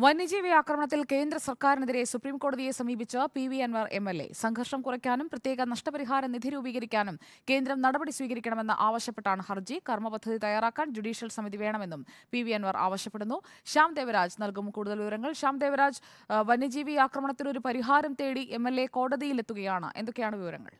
വന്യജീവി ആക്രമണത്തിൽ കേന്ദ്ര സർക്കാരിനെതിരെ സുപ്രീം കോടതിയെ സമീപിച്ച P V Anvar M L A സംഘർഷം കുറയ്ക്കാനും പ്രത്യേക നഷ്ടപരിഹാര നിധി രൂപീകരിക്കാനും കേന്ദ്രം നടപടി സ്വീകരിക്കണമെന്ന് ആവശ്യപ്പെട്ടാണ് ഹർജി കർമ്മപദ്ധതി തയ്യാറാക്കാൻ ജുഡീഷ്യൽ സമിതി വേണമെന്നും പി വി അൻവർ ആവശ്യപ്പെടുന്നു ശ്യാം ദേവരാജ് നൽകും കൂടുതൽ വിവരങ്ങൾ ശ്യാം ദേവരാജ് ആ, വന്യജീവി ആക്രമണത്തിന് ഒരു പരിഹാരം തേടി എം എൽ എ കോടതിയിലെത്തുകയാണ് എന്തൊക്കെയാണ് വിവരങ്ങൾ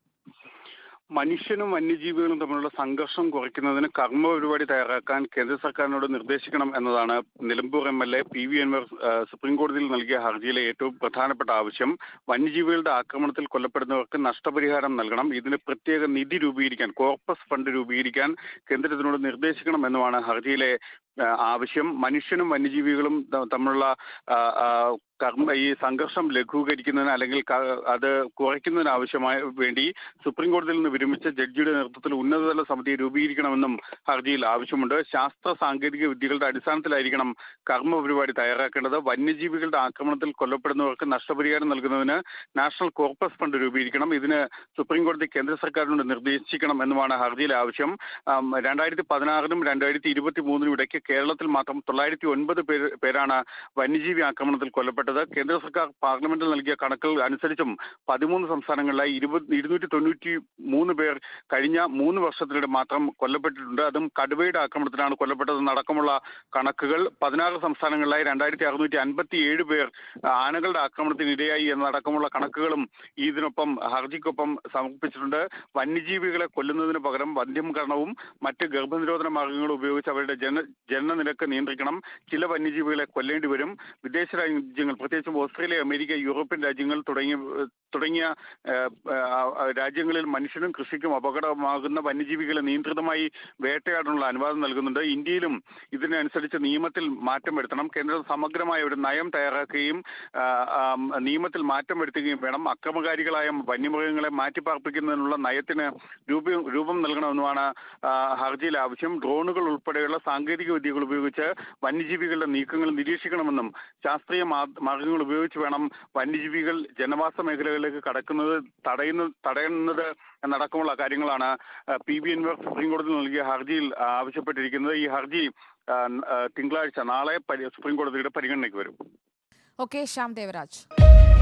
മനുഷ്യനും വന്യജീവികളും തമ്മിലുള്ള സംഘർഷം കുറയ്ക്കുന്നതിന് കർമ്മ പരിപാടി തയ്യാറാക്കാൻ കേന്ദ്ര സർക്കാരിനോട് നിർദ്ദേശിക്കണം എന്നതാണ് Nilambur M L A P V Anvar ആ, സുപ്രീം കോടതിയിൽ നൽകിയ ഹർജിയിലെ ഏറ്റവും പ്രധാനപ്പെട്ട ആവശ്യം വന്യജീവികളുടെ ആക്രമണത്തിൽ കൊല്ലപ്പെടുന്നവർക്ക് നഷ്ടപരിഹാരം നൽകണം ഇതിന് പ്രത്യേക നിധി രൂപീകരിക്കാൻ കോർപ്പസ് ഫണ്ട് രൂപീകരിക്കാൻ കേന്ദ്രത്തിനോട് നിർദ്ദേശിക്കണം എന്നുമാണ് ഹർജിയിലെ ആ, ആവശ്യം മനുഷ്യനും വന്യജീവികളും ത- തമ്മിലുള്ള ആ, ആ, കർമ്മ ഈ സംഘർഷം ലഘൂകരിക്കുന്നതിന് അല്ലെങ്കിൽ ക- അത് കുറയ്ക്കുന്നതിന് ആവശ്യമായ വേണ്ടി സുപ്രീം കോടതിയിൽ നിന്ന് വിരമിച്ച ജഡ്ജിയുടെ നേതൃത്വത്തിൽ ഉന്നതതല സമിതി രൂപീകരിക്കണമെന്നും ഹർജിയിൽ ആവശ്യമുണ്ട് ശാസ്ത്ര സാങ്കേതിക വിദ്യകളുടെ അടിസ്ഥാനത്തിലായിരിക്കണം കർമ്മ പരിപാടി തയ്യാറാക്കേണ്ടത് വന്യജീവികളുടെ ആക്രമണത്തിൽ കൊല്ലപ്പെടുന്നവർക്ക് നഷ്ടപരിഹാരം നൽകുന്നതിന് നാഷണൽ കോർപ്പസ് ഫണ്ട് രൂപീകരിക്കണം ഇതിന് സുപ്രീം കോടതി കേന്ദ്ര സർക്കാരിനോട് നിർദ്ദേശിക്കണം എന്നുമാണ് ഹർജിയിലെ ആവശ്യം ആം, രണ്ടായിരത്തി പതിനാറിനും രണ്ടായിരത്തി ഇരുപത്തി മൂന്നിനും ഇടയ്ക്ക് കേരളത്തിൽ മാത്രം തൊള്ളായിരത്തി ഒൻപത് പേര് പേരാണ് വന്യജീവി ആക്രമണത്തിൽ കൊല്ലപ്പെട്ടത് കേന്ദ്ര സർക്കാർ പാർലമെന്റിൽ നൽകിയ കണക്കുകൾ അനുസരിച്ചും പതിമൂന്ന് സംസ്ഥാനങ്ങളിലായി ഇരുപത് ഇരുന്നൂറ്റി തൊണ്ണൂറ്റി മൂന്ന് പേർ കഴിഞ്ഞ മൂന്ന് വർഷത്തിനിടെ മാത്രം കൊല്ലപ്പെട്ടിട്ടുണ്ട് അതും കടുവയുടെ ആക്രമണത്തിലാണ് കൊല്ലപ്പെട്ടതെന്ന് അടക്കമുള്ള കണക്കുകൾ പതിനാറ് സംസ്ഥാനങ്ങളിലായി രണ്ടായിരത്തി അറുന്നൂറ്റി അൻപത്തി ഏഴ് പേർ ആനകളുടെ ആക്രമണത്തിന് ഇരയായി എന്നടക്കമുള്ള കണക്കുകളും ഇതിനൊപ്പം ഹർജിക്കൊപ്പം സമർപ്പിച്ചിട്ടുണ്ട് വന്യജീവികളെ കൊല്ലുന്നതിന് പകരം വന്ധ്യംകരണവും മറ്റ് ഗർഭനിരോധന മാർഗങ്ങളും ഉപയോഗിച്ച് അവരുടെ ജന ജനനനിരക്ക് നിയന്ത്രിക്കണം ചില വന്യജീവികളെ കൊല്ലേണ്ടി വരും വിദേശ രാജ്യങ്ങൾ പ്രത്യേകിച്ചും ഓസ്ട്രേലിയ അമേരിക്ക യൂറോപ്യൻ രാജ്യങ്ങൾ തുടങ്ങിയ തുടങ്ങിയ ഏഹ്, ഏഹ്, രാജ്യങ്ങളിൽ മനുഷ്യനും കൃഷിക്കും അപകടമാകുന്ന വന്യജീവികളെ നിയന്ത്രിതമായി വേട്ടയാടാനുള്ള അനുവാദം നൽകുന്നുണ്ട് ഇന്ത്യയിലും ഇതിനനുസരിച്ച് നിയമത്തിൽ മാറ്റം വരുത്തണം കേന്ദ്രം സമഗ്രമായ ഒരു നയം തയ്യാറാക്കുകയും ആ, ആം, നിയമത്തിൽ മാറ്റം വരുത്തുകയും വേണം അക്രമകാരികളായ വന്യമൃഗങ്ങളെ മാറ്റിപ്പാർപ്പിക്കുന്നതിനുള്ള നയത്തിന് രൂപം രൂപം നൽകണമെന്നുമാണ് ആ, ഹർജിയിലെ ആവശ്യം ഡ്രോണുകൾ ഉൾപ്പെടെയുള്ള സാങ്കേതിക വിദ്യകൾ ഉപയോഗിച്ച് വന്യജീവികളുടെ നീക്കങ്ങൾ നിരീക്ഷിക്കണമെന്നും ശാസ്ത്രീയ മാ- മാർഗങ്ങൾ ഉപയോഗിച്ച് വേണം വന്യജീവികൾ ജനവാസ മേഖലകളിലേക്ക് കടക്കുന്നത് തടയുന്ന തടയുന്നത് എന്നടക്കമുള്ള കാര്യങ്ങളാണ് ആ, പി ബി അൻവർ സുപ്രീം കോടതി നൽകിയ ഹർജിയിൽ ആ, ആവശ്യപ്പെട്ടിരിക്കുന്നത് ഈ ഹർജി ആ, ആ, തിങ്കളാഴ്ച നാളെ പരി- സുപ്രീം കോടതിയുടെ പരിഗണനയ്ക്ക് വരും ഓക്കെ ശ്യാം ദേവരാജ്